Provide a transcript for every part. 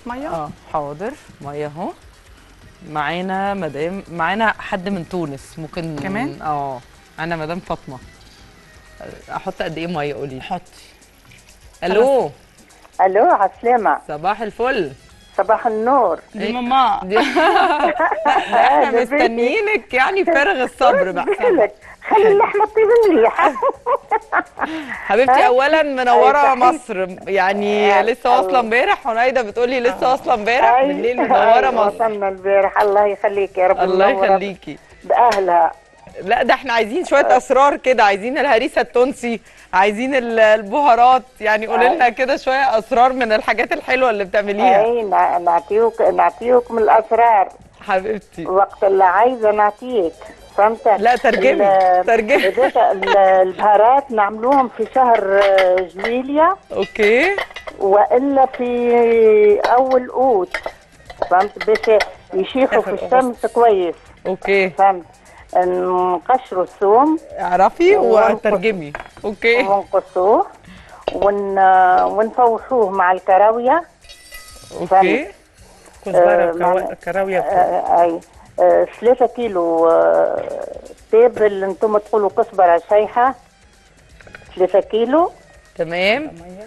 ميه اه حاضر ميه اهو معانا مدام معانا حد من تونس ممكن كمان؟ اه معانا مدام فاطمه احط قد ايه ميه قولي حطي الو الو عسلامة صباح الفل صباح النور دي ماما دي احنا مستنيينك يعني فارغ الصبر بقى بقولك خلي اللحمة تطيب مليح حبيبتي اولا منوره أي تحية. مصر يعني آه، لسه واصله الله. امبارح هنيده بتقولي لسه واصله امبارح أي- بالليل منوره أي، مصر وصلنا البارح الله يخليك يا رب الله منورة يخليكي بأهلها لا ده احنا عايزين شويه اسرار كده عايزين الهريسه التونسي عايزين ال- البهارات يعني قولي لنا كده شويه اسرار من الحاجات الحلوه اللي بتعمليها اي نع- نعطيوك نعطيوك من الاسرار حبيبتي وقت اللي عايزه نعطيك فهمت لا ترجمي ال- ترجمي هذاك ال- البهارات نعملوهم في شهر آه، جويليا اوكي والا في اول اوت فهمت باش يشيخوا في آخر الشمس كويس اوكي فهمت نقشروا الثوم اعرفي ونقص. وترجمي اوكي ونقصوه ون... ونفوحوه مع الكراويه اوكي كزبره آه، وكوا- معنا- كراويه آه، اي آه، ثلاثة كيلو آه، تاب اللي انتم تقولوا كزبرة شيحة ثلاثة كيلو تمام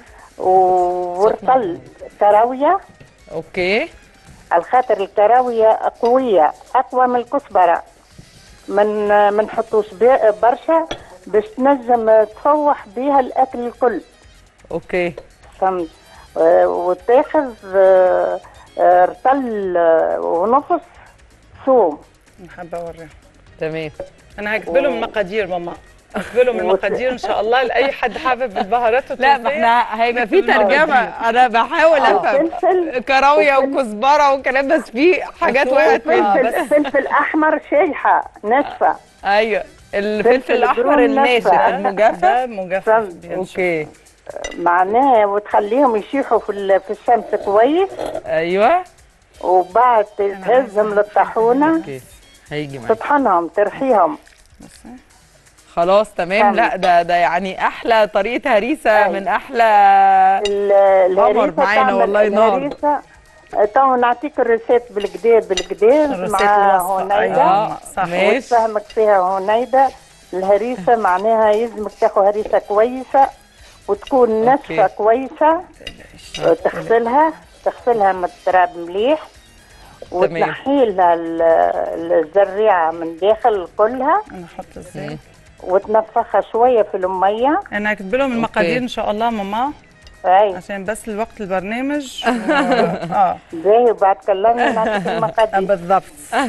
ورطل كراوية اوكي على خاطر الكراوية قوية أقوى من الكزبرة من ما نحطوش بي- برشا باش تنجم تفوح بها الأكل الكل اوكي فهمت آه، وتاخذ آه، آه، رطل آه، ونص ثوم حابه اوريها تمام انا هكتب لهم المقادير ماما هكتب لهم المقادير ان شاء الله لاي حد حابب البهارات لا ما احنا هيبقى في ترجمه انا بحاول افهم فلفل كراويه وفلفل. وكزبره وكلام بس في حاجات وقعت مني فلفل فلفل احمر شايحه ناشفه ايوه الفلفل فلفل الاحمر برون الناشف ناشفة. المجفف ده مجفف فهمت. بينشف. اوكي معناها وتخليهم يشيحوا في ال- في الشمس كويس ايوه وبعد تهزهم للطاحونه اوكي هيجي معاك تطحنهم ترحيهم خلاص تمام فهمت. لا ده ده يعني احلى طريقه هريسه أي. من احلى ال- قمر الهريسه معانا تعمل- والله نار. الهريسه تو نعطيك الريسيت بالكدا بالكدا الريسيت مع الوصفة. هنيدا أيوة. اه صح. ماشي وتفهمك فيها هنيدا الهريسه معناها يلزمك تاخذ هريسه كويسه وتكون ناشفه أوكي. كويسه تغسلها تغسلها من التراب مليح وتنحي لها ال- الزريعه من داخل كلها انا احط الزيت وتنفخها شويه في الميه انا هكتب لهم المقادير أوكي. ان شاء الله ماما اي عشان بس الوقت البرنامج و... اه باهي وبعد كلمني نعطيك المقادير بالضبط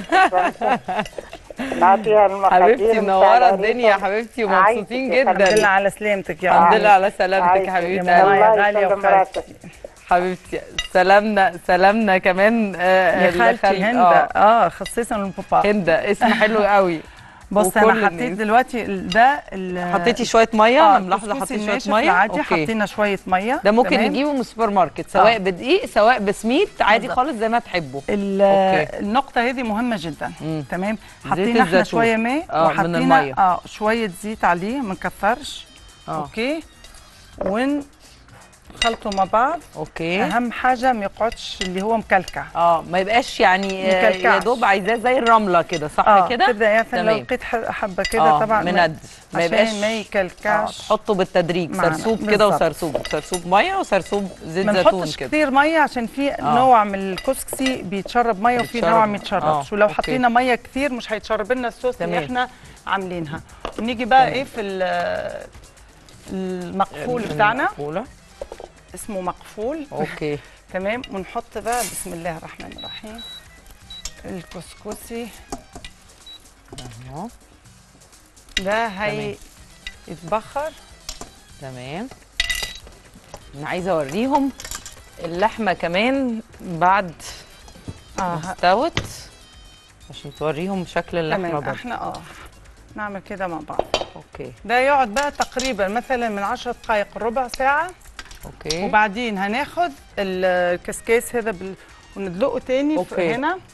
نعطيها المقادير حبيبتي متاع منوره الهريسة. الدنيا يا حبيبتي ومبسوطين عايشك يا الحمد لله جدا على سلامتك يا الحمد عمي. لله على سلامتك عايشك يا حبيبتي يا قلبي. ماما. الله غالية يسلم وخالتي. راسك حبيبتي سلامنا سلامنا كمان آه، يا اللي خالتي خل- هند آه، اه خصيصا للبابا هند اسم حلو قوي بص وكل انا الناس. حطيت دلوقتي ال- ده ال- حطيتي شويه ميه اه انا ملاحظه الكسكسي حطيتي الناشف شويه ميه العادي اوكي حطينا شويه ميه ده ممكن تمام؟ نجيبه من السوبر ماركت سواء آه. بدقيق سواء بسميد عادي بالظبط. خالص زي ما تحبوا ال- أوكي. النقطة هذه مهمة جدا مم. تمام حطينا احنا الزيتون. شوية ماء آه، من وحطينا المية. اه شوية زيت عليه ما نكثرش اه اوكي ونخلطوا مع بعض اوكي اهم حاجة ما يقعدش اللي هو مكلكع اه ما يبقاش يعني آه، يا مكلكعش. دوب عايزاه زي الرمله كده صح اه كده كده يعني لو تمام. لقيت ح- حبة كده آه، طبعا مند ما عشان يبقاش ما آه، يكلكعش تحطه بالتدريج معنا. سرسوب كده بالظبط. وسرسوب سرسوب ميه وسرسوب زيت ما زيتون نحطش كده كتير ميه عشان في آه. نوع من الكسكسي بيتشرب ميه وفي بيتشرب. نوع ما يتشربش آه، ولو أوكي. حطينا ميه كتير مش هيتشرب لنا الصوص اللي تمام. احنا عاملينها ونيجي بقى تمام. ايه في ال- المقفول بتاعنا المقفولة. اسمه مقفول اوكي تمام ونحط بقى بسم الله الرحمن الرحيم الكسكسي اهو ده هي يتبخر تمام انا عايزه اوريهم اللحمه كمان بعد اه ما استوت عشان توريهم شكل اللحمه تمام برضه احنا اه نعمل كده مع بعض اوكي ده يقعد بقى تقريبا مثلا من 10 دقائق ربع ساعه اوكي وبعدين هناخد الكسكاس هذا بال... وندلقه تاني أوكي. في هنا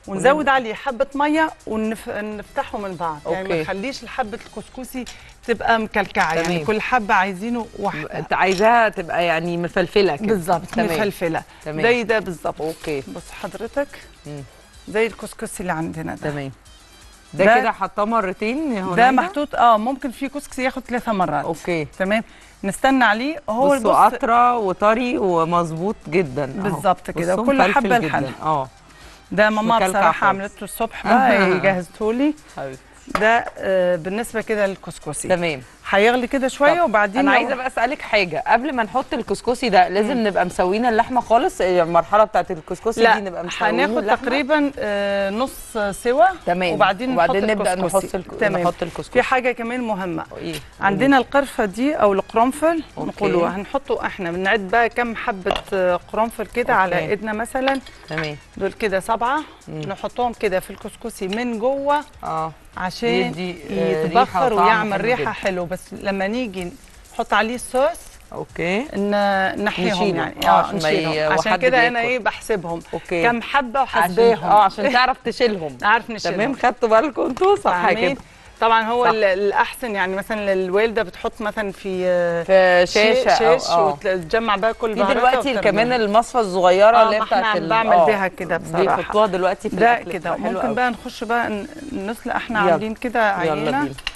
ونزود عليه حبه ميه ونفتحه من بعض يعني أوكي. ما نخليش حبه الكسكسي تبقى مكلكعه يعني تمام. كل حبه عايزينه واحده انت عايزاها تبقى يعني مفلفله كده بالظبط تمام. مفلفله تمام. زي ده بالظبط اوكي بص حضرتك مم. زي الكسكسي اللي عندنا ده تمام ده, ده- كده حطاه مرتين يا ده هنيدة؟ محطوط اه ممكن في كسكسي ياخد ثلاثة مرات اوكي تمام نستنى عليه هو بصوا البص قطره وطري ومظبوط جدا أهو. بالظبط كده، بصوا وكل مفلفل حبة جداً. لحالها. اه ده ماما مكلكع بصراحة خالص. عملته الصبح بقى أها. جهزته لي حبيبتي ده آه بالنسبة كده للكسكسي تمام هيغلي كده شوية طب وبعدين انا لو- عايزه بقى اسالك حاجه قبل ما نحط الكسكسي ده لازم نبقى مسويين اللحمه خالص المرحله بتاعت الكسكسي دي لا نبقى مسويين هناخد اللحمة؟ تقريبا آه نص سوا تمام وبعدين, وبعدين نحط نبدا نحط الكسكسي. الك... تمام نحط الكسكسي في حاجة كمان مهمة ايه عندنا القرفة دي أو القرنفل أوكي. نقولوا هنحطه احنا بنعد بقى كم حبة آه، قرنفل كده على أوكي. ايدنا مثلا تمام دول كده سبعة مم. نحطهم كده في الكسكسي من جوه اه عشان يدي، آه، ريحة يتبخر وطعم ويعمل حلو ريحة جدا. حلو بس لما نيجي نحط عليه الصوص اوكي ن- نحيهم نشيله. يعني آه، عشان ما ي- نشيلهم. عشان وحد كده انا بياكل. ايه بحسبهم اوكي كم حبة عشان وحسباهم اه عشان تعرف تشيلهم عارف نشيلهم تمام خدتوا بالكم انتوا صح فاهمين؟ كده طبعا هو صح. ال- الاحسن يعني مثلا الوالده بتحط مثلا في في شي- شاشه شيش أو- اه وتجمع بقى كل في بهاراتها دلوقتي وترميها. كمان المصفى الصغيره آه، اللي هي ما احنا بتاعت عم ال- بعمل آه، بيها كده بصراحة. بيحطوها دلوقتي في ده الأكل، كده بتبقى حلوة ممكن أوي. بقى نخش بقى ن- نسلق احنا يلا. عاملين كده يلا عينه بينا